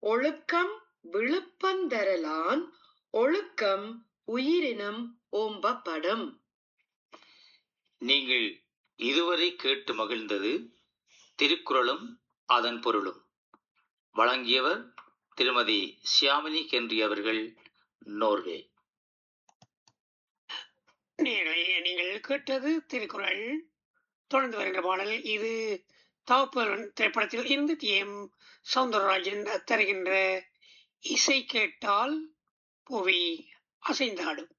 ஒழுக்கம் விழுப்பந்தரலான் ஒழுக்கம் உயிரினும் ஓம்பப்படும் நீங்கள் இதுவரை கேட்டு மகிழ்ந்தது திருக்குறளும் அதன் பொருளும் வழங்கியவர் திருமதி சியாமினி கென்றி அவர்கள் நோர்வே நேயர்களே நீங்கள் கேட்டது திருக்குறள் தொடர்ந்து வருகின்ற பாடல் இது தவப்பன் திரைப்படத்தில் இருந்து டி எம் சவுந்தரராஜன் தருகின்ற இசை கேட்டால் புவி அசைந்தாடும்